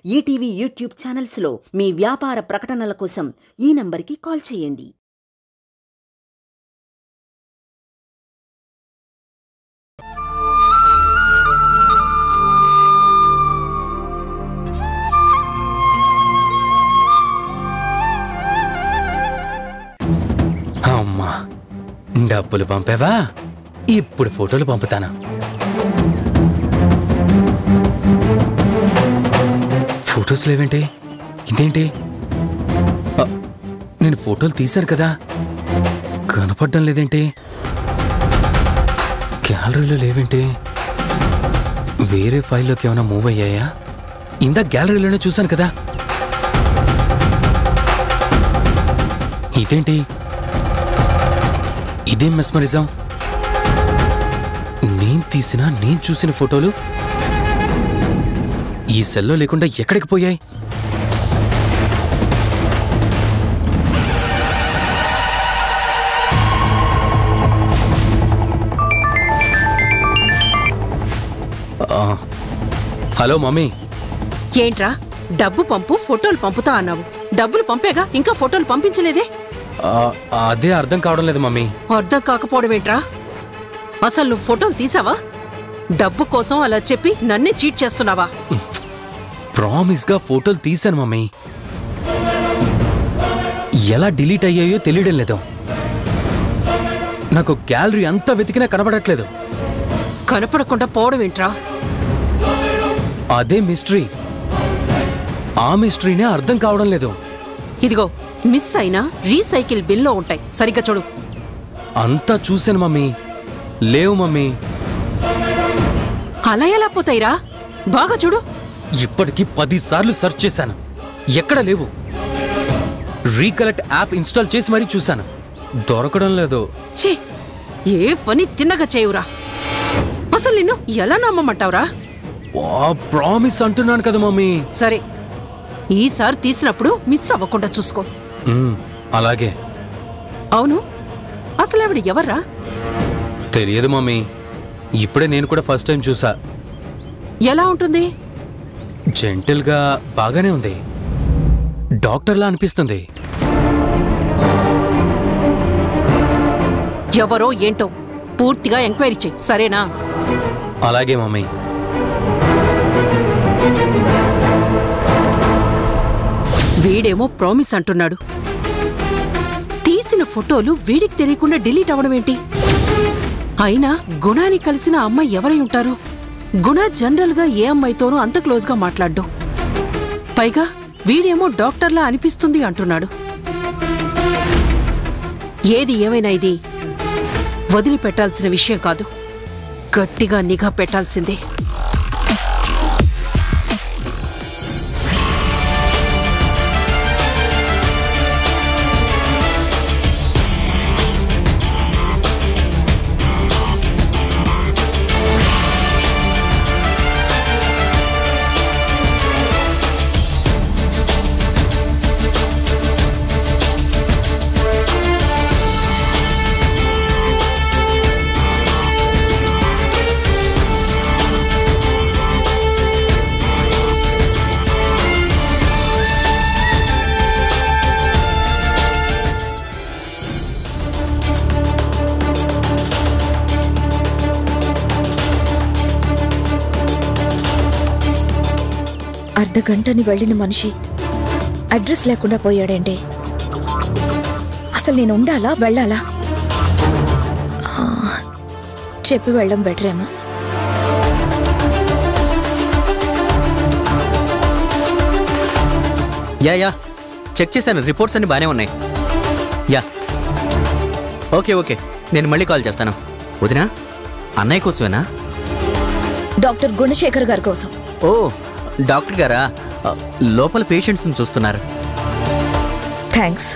ETV YouTube ఛానల్స్లో మీ వ్యాపార ప్రకటనల కోసం ఈ నంబర్కి కాల్ చేయండి అమ్మా డబ్బులు పంపావా ఇప్పుడు ఫోటోలు పంపుతాను ఫొటోస్ లేవేంటి ఇదేంటి అ, నేను ఫోటోలు తీశాను కదా కనపడడం లేదేంటి గ్యాలరీలో లేవేంటి వేరే ఫైల్లోకి ఏమైనా మూవ్ అయ్యాయా ఇందా గ్యాలరీలోనే చూశాను కదా ఇదేంటి ఇదేం మెస్మరిజం నేను తీసిన నేను చూసిన ఫోటోలు ఈ సెల్లో లేకుండా ఎక్కడికి పోయాయి ఆ, హలో మమ్మీ ఏంట్రా డబ్బు పంపు ఫోటోలు పంపుతా అన్నావు డబ్బులు పంపేగా ఇంకా ఫోటోలు పంపించలేదే ఆ, అదే అర్థం కావడం లేదు మమ్మీ అర్థం కాకపోవడం ఏంట్రా అసలు నువ్వు ఫోటోలు తీసావా డబ్బు కోసం అలా చెప్పి నన్నే చీట్ చేస్తున్నావా ప్రామిస్గా ఫోటోలు తీశాను మమ్మీ ఎలా డిలీట్ అయ్యాయో తెలియడం లేదు నాకు గ్యాలరీ అంతా వెతికినా కనబడట్లేదు కనపడకుండా పోవడం ఏంట్రా అదే మిస్టరీ ఆ మిస్టరీనే అర్థం కావడం లేదు ఇదిగో మిస్ అయినా రీసైకిల్ బిల్లో ఉంటాయి సరిగ్గా చూడు అంతా చూశాను మమ్మీ లేవు మమ్మీ అలా ఎలా పోతాయిరా బాగా చూడు ఇప్పటికి పది సార్లు సెర్చ్ చేశాను ఎక్కడ లేవు రీకలెక్ట్ యాప్ ఇన్స్టాల్ చేసి మరీ చూశాను దొరకడం లేదు ఛీ ఏ పని తిన్నగా చేయురా అసలు నిన్ను ఎలా నమ్మమంటావురా ప్రామిస్ అంటున్నాను కదా మమ్మీ సరే ఈసారి తీసినప్పుడు మిస్ అవ్వకుండా చూసుకో మ్, అలాగే అవును అసలు ఆవిడ ఎవర్రా తెలియదు మమ్మీ ఇప్పుడే నేను కూడా ఫస్ట్ టైం చూసా ఎలా ఉంటుంది జెంటిల్గా బాగానే ఉంది డాక్టర్లా అనిపిస్తుంది ఎవరో ఏంటో పూర్తిగా ఎంక్వైరీ చెయ్యి సరేనా అలాగే మమ్మీ వీడేమో ప్రామిస్ అంటున్నాడు తీసిన ఫోటోలు వీడికి తెలియకుండా డిలీట్ అవడం ఏంటి అయినా గుణాని కలిసిన అమ్మాయి ఎవరై ఉంటారు గుణ జనరల్ గా ఏ అమ్మాయితోనూ అంత క్లోజ్ గా మాట్లాడ్డు పైగా వీడేమో డాక్టర్లా అనిపిస్తుంది అంటున్నాడు ఏది ఏమైనా ఇది వదిలిపెట్టాల్సిన విషయం కాదు గట్టిగా నిఘా పెట్టాల్సిందే అర్ధ గంటని వెళ్ళిన మనిషి అడ్రస్ లేకుండా పోయాడండి అసలు నేను ఉండాలా వెళ్ళాలా ఆ, చెప్పి వెళ్ళడం బెటర్ ఏమో యా యా చెక్ చేశాను రిపోర్ట్స్ అన్ని బాగానే ఉన్నాయి యా ఓకే ఓకే నేను మళ్ళీ కాల్ చేస్తాను వదినా అన్నయ్య కోసమేనా డాక్టర్ గుణశేఖర్ గారి కోసం ఓ డాక్టర్ గారా ఆ, లోపల పేషెంట్స్ని చూస్తున్నారు థ్యాంక్స్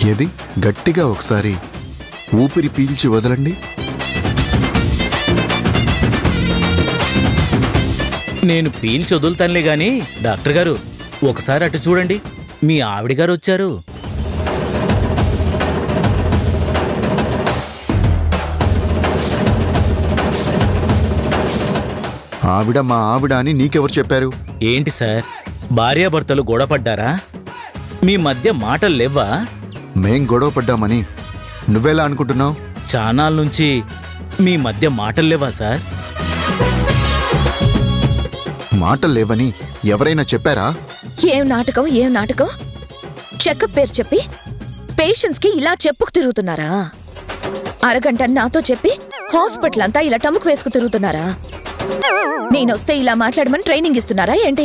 ఏది గట్టిగా ఒకసారి ఊపిరి పీల్చి వదలండి నేను పీల్చి వదులుతానులే గాని డాక్టర్ గారు ఒకసారి అటు చూడండి మీ ఆవిడ గారు వచ్చారు ఆవిడ మా ఆవిడ అని నీకెవరు చెప్పారు ఏంటి సార్ భార్యాభర్తలు గొడవపడ్డారా మీ మధ్య మాటలు లేవా మేం గొడవ పడ్డామని నువ్వెలా అనుకుంటున్నావు చానాల నుంచి మీ మధ్య మాటలు లేవా సార్ మాటలు లేవని ఎవరైనా చెప్పారా ఏం నాటకం ఏం నాటకం చెకప్ పేరు చెప్పి పేషెంట్స్ కి ఇలా చెప్పుకు తిరుగుతున్నారా అరగంట నాతో చెప్పి హాస్పిటల్ అంతా ఇలా టముకు వేసుకు తిరుగుతున్నారా నేనొస్తే ఇలా మాట్లాడమని ట్రైనింగ్ ఇస్తున్నారా ఏంటి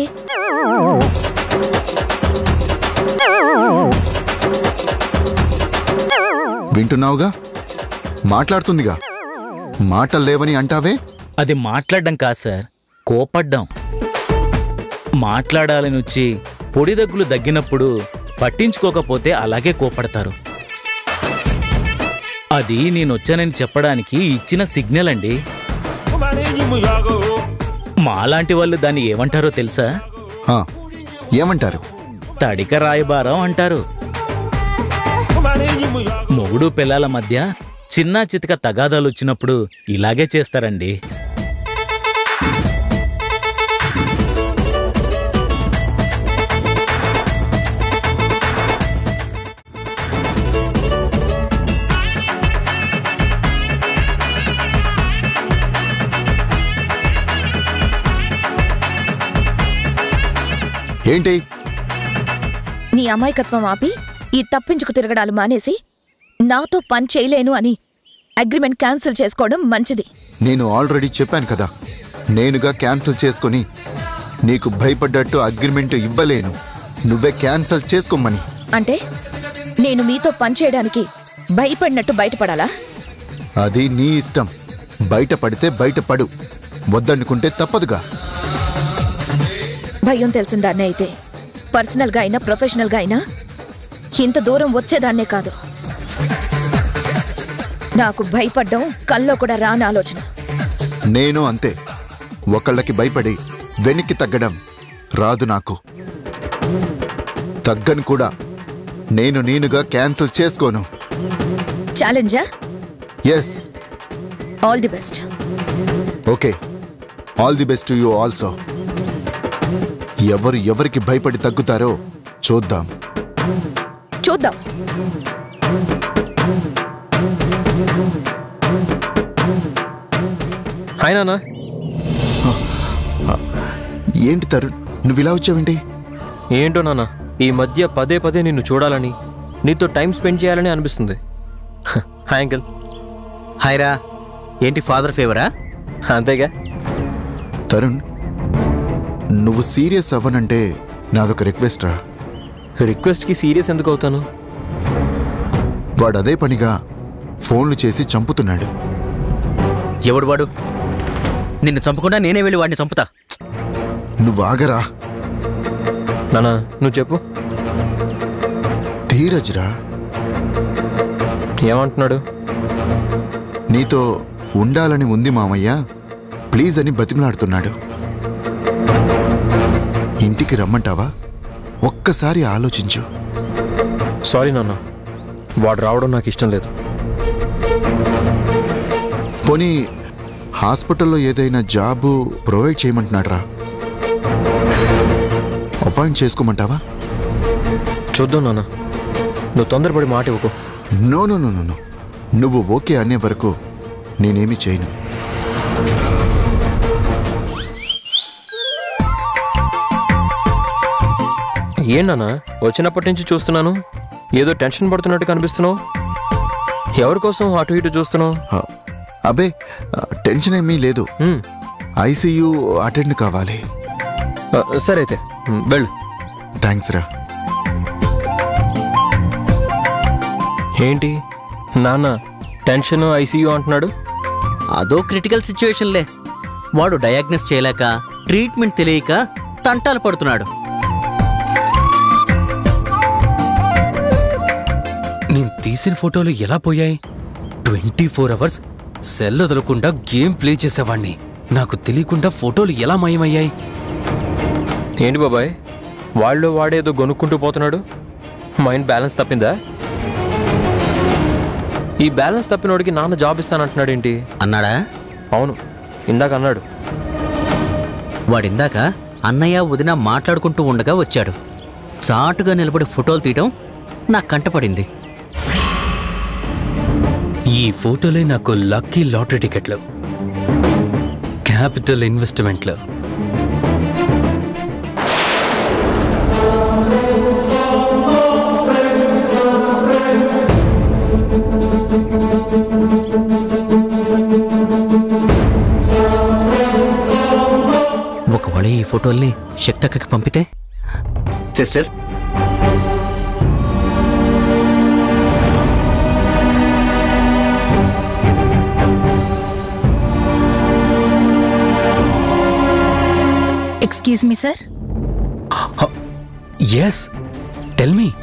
వింటున్నావుగా మాట్లాడుతుందిగా మాటలు లేవని అంటావే అది మాట్లాడడం కాదు సార్ కోపడ్డం మాట్లాడాలని వచ్చి పొడి దగ్గులు దగ్గినప్పుడు పట్టించుకోకపోతే అలాగే కోపడతారు అది నేనొచ్చానని చెప్పడానికి ఇచ్చిన సిగ్నల్ అండి మాలాంటి వాళ్ళు దాన్ని ఏమంటారో తెలుసా ఆ, ఏమంటారు తడిక రాయబారం అంటారు మొగుడు పిల్లల మధ్య చిన్న చితక తగాదాలు వచ్చినప్పుడు ఇలాగే చేస్తారండి ఏంటి నీ అమాయకత్వం ఆపి ఈ తప్పించుకు తిరగడాలు మానేసి నాతో పని చేయలేను అని అగ్రిమెంట్ క్యాన్సిల్ చేసుకోవడం మంచిది నేను ఆల్రెడీ చెప్పాను కదా నేనుగా క్యాన్సిల్ చేసుకొని నీకు భయపడ్డట్టు అగ్రిమెంట్ ఇవ్వలేను నువ్వే క్యాన్సిల్ చేసుకోమని అంటే నేను మీతో పని చేయడానికి భయపడినట్టు బయటపడాలా అది నీ ఇష్టం బయట పడితే బయట పడు వద్దనుకుంటే తప్పదుగా భయం తెలిసిందాన్నే అయితే పర్సనల్గా అయినా ప్రొఫెషనల్గా అయినా ఇంత దూరం వచ్చేదాన్నే కాదు నాకు భయపడ్డం కల్లో కూడా రాని ఆలోచన నేను అంతే ఒకళ్ళకి భయపడి వెనక్కి తగ్గడం రాదు నాకు తగ్గను కూడా నేను నేనుగా క్యాన్సిల్ చేసుకోను ఛాలెంజా yes all the best okay all the best you also ఎవరు ఎవరికి భయపడి తగ్గుతారో చూద్దాం చూద్దాం హాయ్ నాన్న ఏంటి తరుణ్ నువ్వు ఇలా వచ్చావేంటి ఏంటో నాన్న ఈ మధ్య పదే పదే నిన్ను చూడాలని నీతో టైం స్పెండ్ చేయాలని అనిపిస్తుంది హ, హాయ్ అంకిల్ హాయ్రా ఏంటి ఫాదర్ ఫేవరా అంతేగా తరుణ్ నువ్వు సీరియస్ అవ్వనంటే నాదొక రిక్వెస్ట్ రా రిక్వెస్ట్కి సీరియస్ ఎందుకు అవుతాను వాడు అదే పనిగా ఫోన్లు చేసి చంపుతున్నాడు ఎవడు వాడు నిన్ను చంపకుండా నేనే వెళ్ళి వాడిని చంపుతా నువ్వు ఆగరా నాన్న నువ్వు చెప్పు ధీరజ్ రా ఏమంటున్నాడు నీతో ఉండాలని ఉంది మామయ్య ప్లీజ్ అని బతిమలాడుతున్నాడు ఇంటికి రమ్మంటావా ఒక్కసారి ఆలోచించు సారీ నాన్న వాడు రావడం నాకు ఇష్టం లేదు పోనీ హాస్పిటల్లో ఏదైనా జాబు ప్రొవైడ్ చేయమంటున్నాడు రా అపాయింట్ చేసుకోమంటావా చూద్దాం నాన్న నువ్వు తొందరపడి మాట ఇవ్వకు no no no no no నువ్వు ఓకే అనే వరకు నేనేమి చేయను ఏం నాన్న వచ్చినప్పటి నుంచి చూస్తున్నాను ఏదో టెన్షన్ పడుతున్నట్టు కనిపిస్తున్నావు ఎవరి కోసం అటు ఇటు చూస్తున్నావు ఆ, అబే ఆ, టెన్షన్ ఏమీ లేదు హ్మ్. ఐసీయూ అటెండ్ కావాలి ఆ, సరే అయితే హ్మ్, వెళ్ళు థ్యాంక్స్ రా ఏంటి నాన్న టెన్షన్ ఐసీయూ అంటున్నాడు అదో క్రిటికల్ సిచ్యువేషన్లే వాడు డయాగ్నోస్ చేయలేక ట్రీట్మెంట్ తెలియక తంటాలు పడుతున్నాడు నీ తీసిన ఫోటోలు ఎలా పోయాయి ట్వంటీ ఫోర్ అవర్స్ సెల్ వదలకుండా గేమ్ ప్లే చేసేవాణ్ణి నాకు తెలియకుండా ఫోటోలు ఎలా మాయమయ్యాయి ఏంటి బాబాయ్ వాళ్ళు వాడేదో గొనుక్కుంటూ పోతున్నాడు మైండ్ బ్యాలెన్స్ తప్పిందా ఈ బ్యాలెన్స్ తప్పినోడికి నాన్న జాబ్ ఇస్తానంటున్నాడు ఏంటి అన్నాడా అవును ఇందాక అన్నాడు వాడిందాక అన్నయ్య వదిన మాట్లాడుకుంటూ ఉండగా వచ్చాడు చాటుగా నిలబడి ఫోటోలు తీయటం నా కంటపడింది ఈ ఫోటోలే నాకు లక్కీ లాటరీ టికెట్లు క్యాపిటల్ ఇన్వెస్ట్మెంట్లు ఒకవేళ ఈ ఫోటోల్ని శక్తక్కకి పంపితే sister excuse me sir yes tell me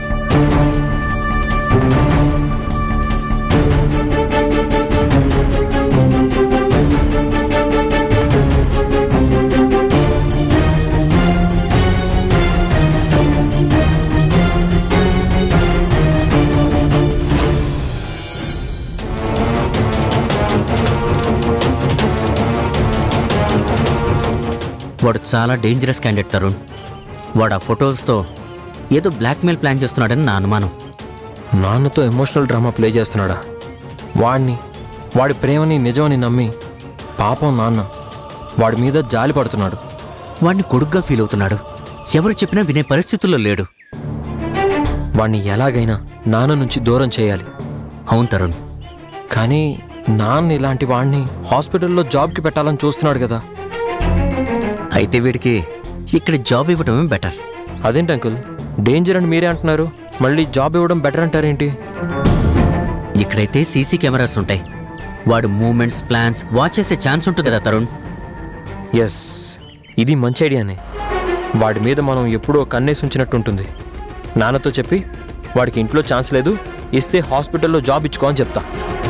వాడు చాలా డేంజరస్ క్యాండిడేట్ తరుణ్ వాడు ఆ ఫొటోస్తో ఏదో బ్లాక్మెయిల్ ప్లాన్ చేస్తున్నాడని నా అనుమానం నాన్నతో ఎమోషనల్ డ్రామా ప్లే చేస్తున్నాడా వాడిని వాడి ప్రేమని నిజమని నమ్మి పాపం నాన్న వాడి మీద జాలి పడుతున్నాడు వాడిని కొడుగ్గా ఫీల్ అవుతున్నాడు ఎవరు చెప్పినా వినే పరిస్థితుల్లో లేడు వాడిని ఎలాగైనా నాన్న నుంచి దూరం చేయాలి అవును తరుణ్ కానీ నాన్న ఇలాంటి వాడిని హాస్పిటల్లో జాబ్కి పెట్టాలని చూస్తున్నాడు కదా అయితే వీడికి ఇక్కడ జాబ్ ఇవ్వటమే బెటర్ అదేంటి అంకుల్ డేంజర్ అని మీరే అంటున్నారు మళ్ళీ జాబ్ ఇవ్వడం బెటర్ అంటారేంటి ఇక్కడైతే సీసీ కెమెరాస్ ఉంటాయి వాడు మూమెంట్స్ ప్లాన్స్ వాచ్ చేసే ఛాన్స్ ఉంటుంది కదా తరుణ్ ఎస్ ఇది మంచి ఐడియానే వాడి మీద మనం ఎప్పుడూ కన్నేసి ఉంచినట్టు ఉంటుంది నాన్నతో చెప్పి వాడికి ఇంట్లో ఛాన్స్ లేదు ఇస్తే హాస్పిటల్లో జాబ్ ఇచ్చుకో అని చెప్తా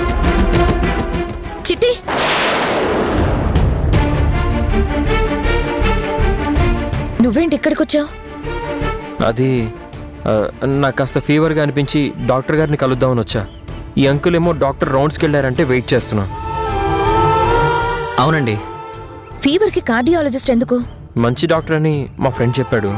చిట్టి నువ్వేంటి ఇక్కడికి వచ్చావు అది ఆ, నాకు కాస్త ఫీవర్గా అనిపించి డాక్టర్ గారిని కలుద్దామని వచ్చా ఈ అంకుల్ ఏమో డాక్టర్ రౌండ్స్కి వెళ్ళారంటే వెయిట్ చేస్తున్నాను అవునండి ఫీవర్కి కార్డియాలజిస్ట్ ఎందుకు మంచి డాక్టర్ అని మా ఫ్రెండ్ చెప్పాడు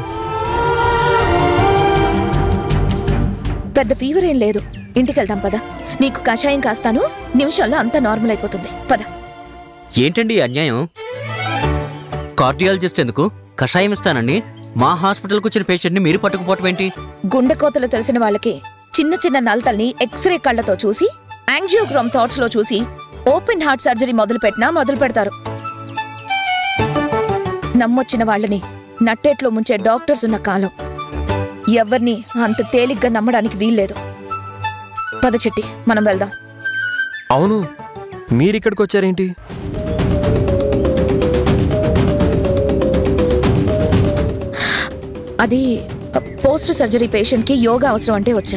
పెద్ద ఫీవర్ ఏం లేదు ఇంటికి వెళ్దాం పద నీకు కషాయం కాస్తాను నిమిషాల్లో అంతా నార్మల్ అయిపోతుంది పద ఏంటండి ఈ అన్యాయం కార్డియాలజిస్ట్ ఎందుకు కషాయం ఇస్తానండి మా హాస్పిటల్కి వచ్చిన పేషెంట్ని మీరు పట్టుకుపోవటం ఏంటి గుండె కోతలు తెలిసిన వాళ్ళకి చిన్న చిన్న నలతల్ని ఎక్స్రే కళ్ళతో చూసి యాంజియోగ్రామ్ థాట్స్ లో చూసి ఓపెన్ హార్ట్ సర్జరీ మొదలు పెట్టినా మొదలు పెడతారు నమ్మొచ్చిన వాళ్ళని నట్టేట్లో ముంచే డాక్టర్స్ ఉన్న కాలం ఎవరిని అంత తేలిగ్గా నమ్మడానికి వీల్లేదు పద చిట్టి మనం వెళ్దాం అవును మీరు ఇక్కడికి వచ్చారేంటి అది పోస్ట్ సర్జరీ పేషెంట్ కి యోగా అవసరం అంటే వచ్చా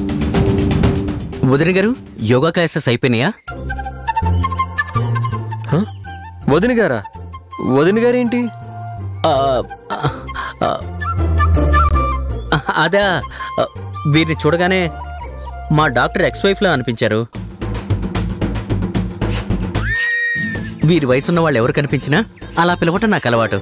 వదిన గారు యోగా క్లాసెస్ అయిపోయినాయా హ? వదిన గారా వదిన గారేంటి ఆ, ఆ, ఆ, అదా ఆ, వీరిని చూడగానే మా డాక్టర్ ఎక్స్ వైఫ్లా అనిపించారు వీరి వయసున్న వాళ్ళు ఎవరు కనిపించినా అలా పిలవటం నాకు అలవాటు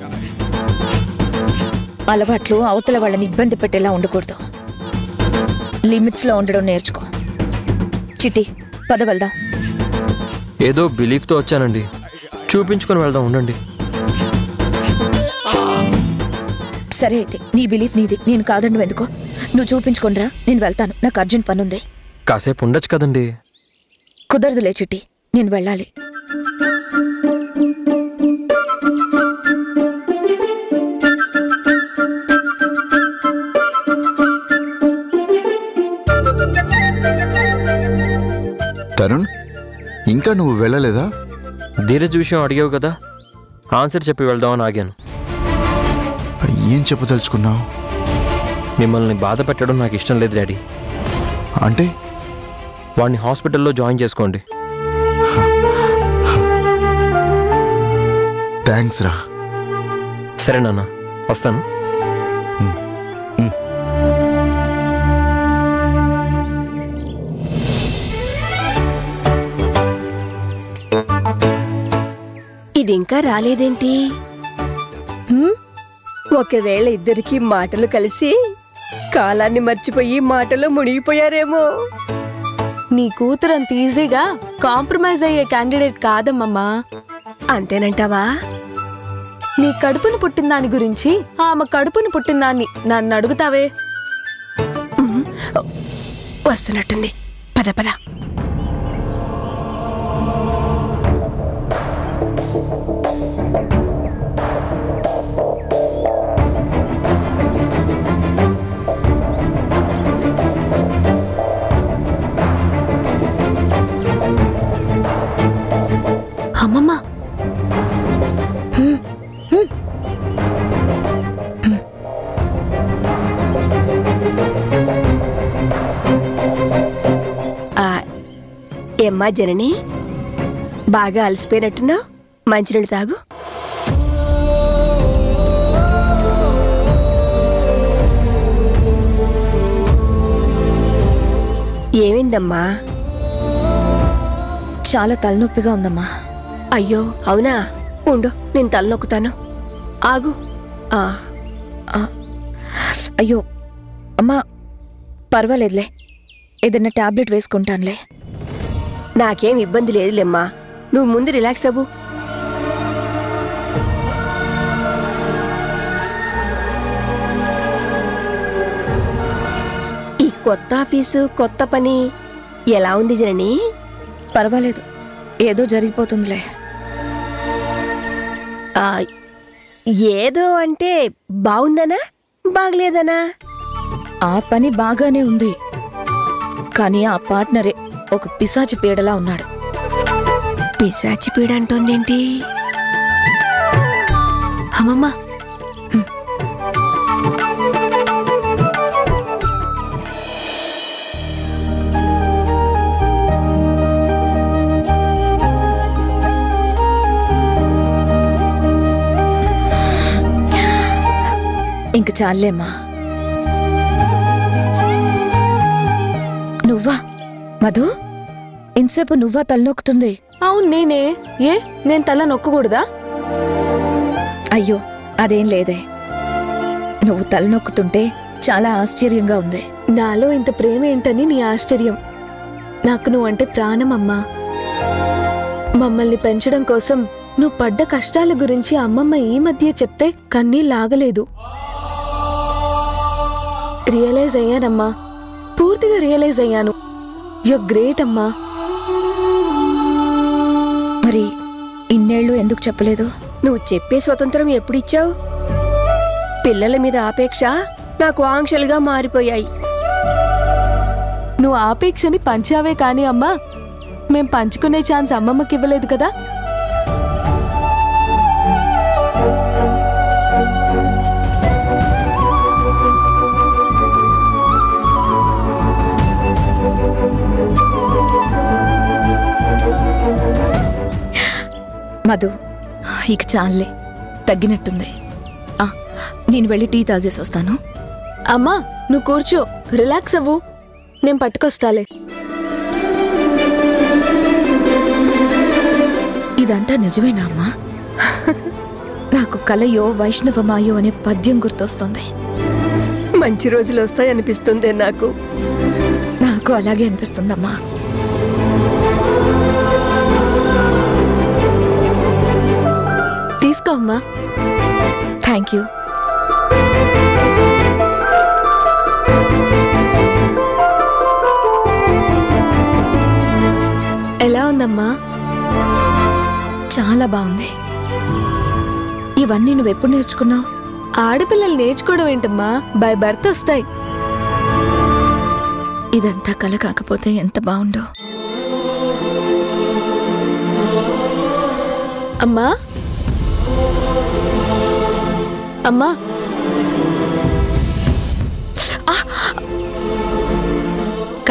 అలవాట్లు అవతల వాళ్ళని ఇబ్బంది పెట్టేలా ఉండకూడదు లిమిట్స్ లో ఉండడం నేర్చుకో చిట్టి పద వెళ్దాం ఏదో బిలీఫ్తో వచ్చానండి చూపించుకొని వెళ్దాం ఉండండి సరే అయితే నీ బిలీఫ్ నీది నేను కాదండు ఎందుకో నువ్వు చూపించుకోనరా నేను వెళ్తాను నాకు అర్జెంట్ పనుంది కాసేపు ఉండొచ్చు కదండి కుదరదులే చిట్టి నేను వెళ్ళాలి తరుణ్ ఇంకా నువ్వు వెళ్ళలేదా ధీరజ్ విషయం అడిగావు కదా ఆన్సర్ చెప్పి వెళ్దామని ఆగాను ఏం చెప్పదలుచుకున్నావు మిమ్మల్ని బాధ పెట్టడం నాకు ఇష్టం లేదు డాడీ అంటే వాడిని హాస్పిటల్లో జాయిన్ చేసుకోండి థ్యాంక్స్ రా సరే నాన్న వస్తాను ఇది ఇంకా రాలేదేంటి హ్మ్? ఒకవేళ ఇద్దరికి మాటలు కలిసి కాలాన్ని మర్చిపోయి మాటలో మునిగిపోయారేమో నీ కూతురు అంత ఈజీగా కాంప్రమైజ్ అయ్యే క్యాండిడేట్ కాదమ్మమ్మా అంతేనంటావా నీ కడుపును పుట్టిన దాని గురించి ఆమె కడుపును పుట్టిన దాన్ని నన్ను అడుగుతావే వస్తున్నట్టుంది పద పద అమ్మమ్మ హ్మ్, హ్మ్. ఆ, ఏమ్మా జనని బాగా అలసిపోయినట్టున్నావు మంచినీళ్ళు తాగు ఏమైందమ్మా చాలా తలనొప్పిగా ఉందమ్మా అయ్యో అవునా ఉండు నేను తలనొక్కుతాను ఆగు ఆ అయ్యో అమ్మా పర్వాలేదులే ఏదైనా టాబ్లెట్ వేసుకుంటానులే నాకేం ఇబ్బంది లేదులేమ్మా నువ్వు ముందు రిలాక్స్ అవ్వు ఈ కొత్త ఆఫీసు కొత్త పని ఎలా ఉంది జనని పర్వాలేదు ఏదో జరిగిపోతుందిలే ఆ, ఏదో అంటే బాగుందనా బాగలేదనా ఆ పని బాగానే ఉంది కానీ ఆ పార్ట్నరే ఒక పిశాచి పీడలా ఉన్నాడు పిశాచి పీడ అంటోందేంటి అమ్మమ్మ ఇంక చాలేమ్మా నువ్వా మధు ఇంతసేపు నువ్వా తలనొక్కుతుంది అవును నేనే ఏ నేను తల నొక్కకూడదా అయ్యో అదేం లేదే నువ్వు తలనొక్కుతుంటే చాలా ఆశ్చర్యంగా ఉంది నాలో ఇంత ప్రేమ ఏంటని నీ ఆశ్చర్యం నాకు నువ్వంటే ప్రాణం అమ్మా మమ్మల్ని పెంచడం కోసం నువ్వు పడ్డ కష్టాల గురించి అమ్మమ్మ ఈ మధ్య చెప్తే కన్నీ లాగలేదు రియలైజ్ అయ్యానమ్మా పూర్తిగా రియలైజ్ అయ్యాను యు గ్రేట్ అమ్మా మరి ఇన్నేళ్ళు ఎందుకు చెప్పలేదు నువ్వు చెప్పే స్వతంత్రం ఎప్పుడిచ్చావు పిల్లల మీద ఆపేక్ష నాకు ఆంక్షలుగా మారిపోయాయి నువ్వు ఆపేక్షని పంచావే కానీ అమ్మా మేం పంచుకునే ఛాన్స్ అమ్మమ్మకి ఇవ్వలేదు కదా మధు ఇక చాలే తగ్గినట్టుంది ఆ, నేను వెళ్ళి టీ తాగేసి వస్తాను అమ్మా నువ్వు కూర్చో రిలాక్స్ అవ్వు నేను పట్టుకొస్తాలే ఇదంతా నిజమేనా అమ్మా నాకు కలయో వైష్ణవమాయో అనే పద్యం గుర్తొస్తుంది మంచి రోజులు వస్తాయనిపిస్తుంది నాకు నాకు అలాగే అనిపిస్తుందమ్మా తీసుకో అమ్మా థ్యాంక్ యూ ఎలా ఉందమ్మా చాలా బాగుంది ఇవన్నీ నువ్వెప్పుడు నేర్చుకున్నావు ఆడపిల్లలు నేర్చుకోవడం ఏంటమ్మా బై బర్త్ వస్తాయి ఇదంతా కల కాకపోతే ఎంత బాగుండో అమ్మా అమ్మా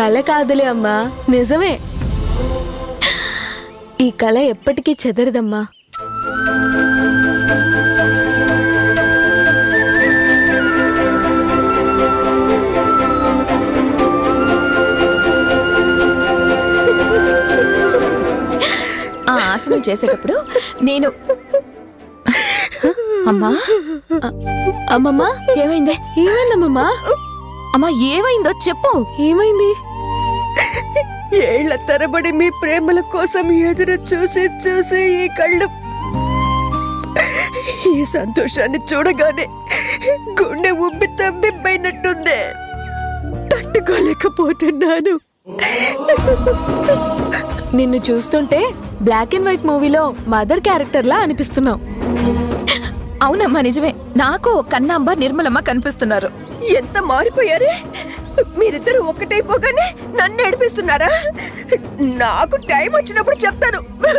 కళ కాదులే అమ్మా నిజమే ఈ కళ ఎప్పటికీ చెదరదమ్మా ఆ ఆసనం చేసేటప్పుడు నేను అమ్మా అమ్మమ్మా ఏమైంది ఏమైందమ్మమ్మా అమ్మా ఏమైందో చెప్పు ఏమైంది ఏళ్ల తరబడి మీ ప్రేమల కోసం ఎదురు చూసి చూసి ఈ కళ్ళు ఈ సంతోషాన్ని చూడగానే గుండె ఉబ్బి తబ్బిబ్బైనట్టుంది తట్టుకోలేకపోతున్నాను నిన్ను చూస్తుంటే బ్లాక్ అండ్ వైట్ మూవీలో మదర్ క్యారెక్టర్లా అనిపిస్తున్నావు అవునమ్మా నిజమే నాకు కన్నాంబ నిర్మలమ్మ కనిపిస్తున్నారు ఎంత మారిపోయారే మీరిద్దరు ఒకటైపోగానే నన్ను ఏడిపిస్తున్నారా నాకు టైం వచ్చినప్పుడు చెప్తాను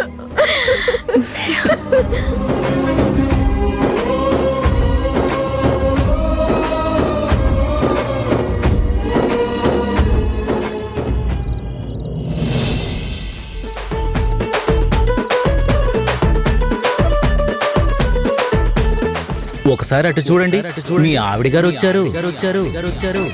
ఒకసారి అటు చూడండి మీ ఆవిడ గారు వచ్చారు వచ్చారు వచ్చారు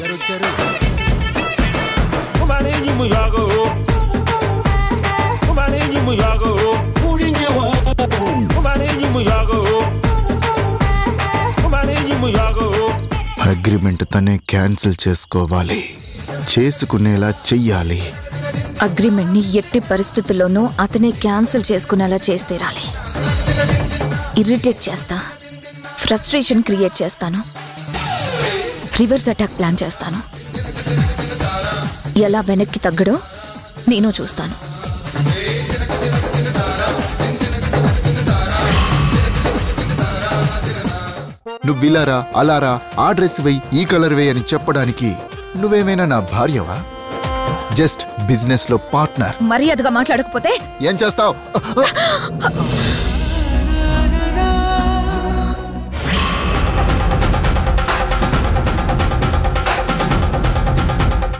అగ్రిమెంట్ తనే క్యాన్సిల్ చేసుకోవాలి చేసుకునేలా చెయ్యాలి అగ్రిమెంట్ ని ఎట్టి పరిస్థితుల్లోనూ అతనే క్యాన్సిల్ చేసుకునేలా చేసి తీరాలి ఇరిటేట్ చేస్తా ఫ్రస్ట్రేషన్ క్రియేట్ చేస్తాను రివర్స్ అటాక్ ప్లాన్ చేస్తాను ఎలా వెనక్కి తగ్గడో నేను చూస్తాను నువ్వు ఇలారా అలారా ఆ డ్రెస్ వెయ్యి ఈ కలర్ వేయి అని చెప్పడానికి నువ్వేమైనా నా భార్యవా జస్ట్ బిజినెస్ లో పార్ట్నర్ మర్యాదగా మాట్లాడకపోతే ఏం చేస్తావు